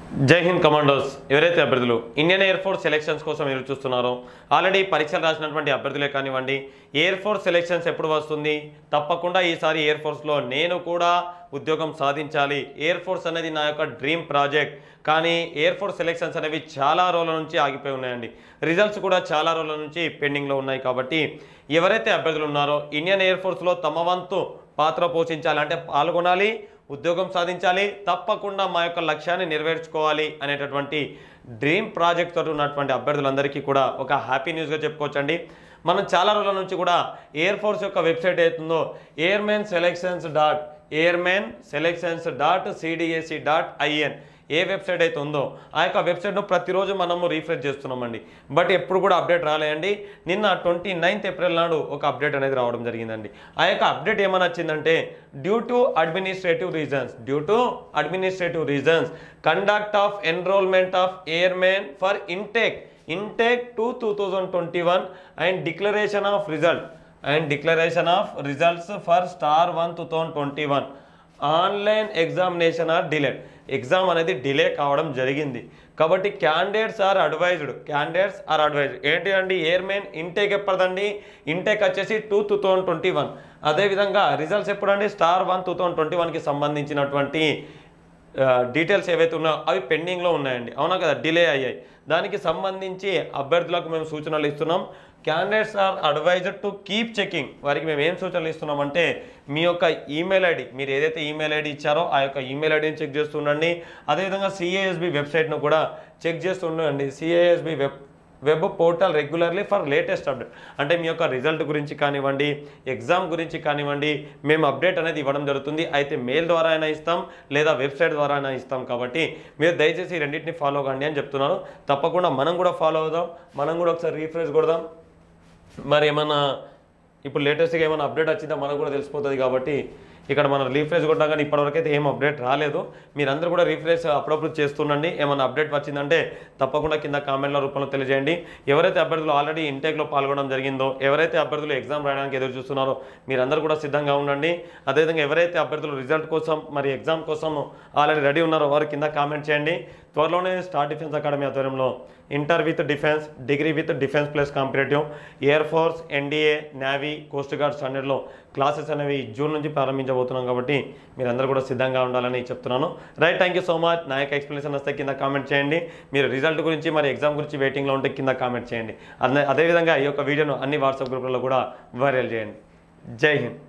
జై హింద్ కమాండోస్ ఎవరైతే అభ్యర్థులు ఇండియన్ ఎయిర్ ఫోర్స్ సెలెక్షన్స్ కోసం ఎదురు చూస్తున్నారో ఆల్రెడీ పరీక్షలు రాసినటువంటి అభ్యర్థులే కానివ్వండి ఎయిర్ ఫోర్స్ సెలెక్షన్స్ ఎప్పుడు వస్తుంది తప్పకుండా ఈసారి ఎయిర్ ఫోర్స్లో నేను కూడా ఉద్యోగం సాధించాలి ఎయిర్ ఫోర్స్ అనేది నా యొక్క డ్రీమ్ ప్రాజెక్ట్ కానీ ఎయిర్ ఫోర్స్ సెలెక్షన్స్ అనేవి చాలా రోజుల నుంచి ఆగిపోయి ఉన్నాయండి రిజల్ట్స్ కూడా చాలా రోజుల నుంచి పెండింగ్లో ఉన్నాయి కాబట్టి ఎవరైతే అభ్యర్థులు ఉన్నారో ఇండియన్ ఎయిర్ ఫోర్స్లో తమ వంతు పాత్ర పోషించాలి అంటే పాల్గొనాలి ఉద్యోగం సాధించాలి తప్పకుండా మా యొక్క లక్ష్యాన్ని నెరవేర్చుకోవాలి అనేటటువంటి డ్రీమ్ ప్రాజెక్ట్ తోటి ఉన్నటువంటి అభ్యర్థులందరికీ కూడా ఒక హ్యాపీ న్యూస్గా చెప్పుకోవచ్చండి మనం చాలా రోజుల నుంచి కూడా ఎయిర్ ఫోర్స్ యొక్క వెబ్సైట్ అవుతుందో airmen selections dot airmen selections dot CDSC dot IN ఏ వెబ్సైట్ అయితే ఉందో ఆ యొక్క వెబ్సైట్ను ప్రతిరోజు మనము రీఫ్రెష్ చేస్తున్నామండి బట్ ఎప్పుడు కూడా అప్డేట్ రాలేదండి నిన్న ట్వంటీ నైన్త్ ఏప్రిల్ నాడు ఒక అప్డేట్ అనేది రావడం జరిగిందండి ఆ యొక్క అప్డేట్ ఏమని వచ్చిందంటే due to administrative reasons due to administrative reasons conduct of enrolment of airmen for intake intake to two thousand twenty one and declaration of result and declaration of results for star one two thousand twenty one online examination are delayed exam అనేది delay కావడం జరిగింది కాబట్టి candidates are advised candidates are advised ఏంటి అండి airmen intake ఎప్పటిదండి intake వచ్చేసి two two thousand twenty one అదేవిధంగా results ఎప్పుడండి star one two thousand twenty వన్కి సంబంధించినటువంటి డీటెయిల్స్ ఏవైతే ఉన్నాయో అవి పెండింగ్లో ఉన్నాయండి అవునా కదా డిలే అయ్యాయి దానికి సంబంధించి అభ్యర్థులకు మేము సూచనలు ఇస్తున్నాం candidates are advisor to keep checking వారికి మేము ఏం సూచనలు ఇస్తున్నామంటే మీ యొక్క ఈమెయిల్ ఐడి మీరు ఏదైతే ఈమెయిల్ ఐడి ఇచ్చారో ఆ యొక్క ఈమెయిల్ ఐడిని చెక్ చేస్తుండండి అదేవిధంగా సిఏఎస్బి వెబ్సైట్ను కూడా చెక్ చేస్తుండండి CASB web web portal regularly for latest update అంటే మీ యొక్క రిజల్ట్ గురించి కానివ్వండి ఎగ్జామ్ గురించి కానివ్వండి మేము అప్డేట్ అనేది ఇవ్వడం జరుగుతుంది అయితే మెయిల్ ద్వారా అయినా ఇస్తాం లేదా వెబ్సైట్ ద్వారా అయినా ఇస్తాం కాబట్టి మీరు దయచేసి ఈ రెండింటిని ఫాలో కండి అని చెప్తున్నాను తప్పకుండా మనం కూడా ఫాలో అవుదాం మనం కూడా ఒకసారి రీఫ్రెష్ కొడదాం మరి ఏమన్నా ఇప్పుడు లేటెస్ట్గా ఏమైనా అప్డేట్ వచ్చిందా మనకు కూడా తెలిసిపోతుంది కాబట్టి ఇక్కడ మనం రీఫ్రెష్ కొట్టినా కానీ ఇప్పటివరకు అయితే ఏం అప్డేట్ రాలేదు మీరందరూ కూడా రీఫ్రెష్ అప్పుడప్పుడు చేస్తుండండి ఏమైనా అప్డేట్ వచ్చిందంటే తప్పకుండా కింద కామెంట్ల రూపంలో తెలియజేయండి ఎవరైతే అభ్యర్థులు ఆల్రెడీ ఇంటేక్లో పాల్గొనడం జరిగిందో ఎవరైతే అభ్యర్థులు ఎగ్జామ్ రాయడానికి ఎదురు చూస్తున్నారో మీరందరూ కూడా సిద్ధంగా ఉండండి అదేవిధంగా ఎవరైతే అభ్యర్థులు రిజల్ట్ కోసం మరి ఎగ్జామ్ కోసం ఆల్రెడీ రెడీ ఉన్నారో వారు కింద కామెంట్ చేయండి త్వరలోనే స్టార్ డిఫెన్స్ అకాడమీ ఆధ్వర్యంలో inter with defence degree with defence plus competitive air force NDA navy coast guard స్టాండర్డ్లో క్లాసెస్ అనేవి జూన్ నుంచి ప్రారంభించబోతున్నాం కాబట్టి మీరందరూ కూడా సిద్ధంగా ఉండాలని చెప్తున్నాను right thank you so much నా యొక్క ఎక్స్ప్లెనేషన్ వస్తే కింద కామెంట్ చేయండి మీరు రిజల్ట్ గురించి మరి ఎగ్జామ్ గురించి వెయిటింగ్లో ఉంటే కింద కామెంట్ చేయండి అదే అదేవిధంగా ఈ యొక్క వీడియోను అన్ని వాట్సాప్ గ్రూపులలో కూడా వైరల్ చేయండి జై హింద్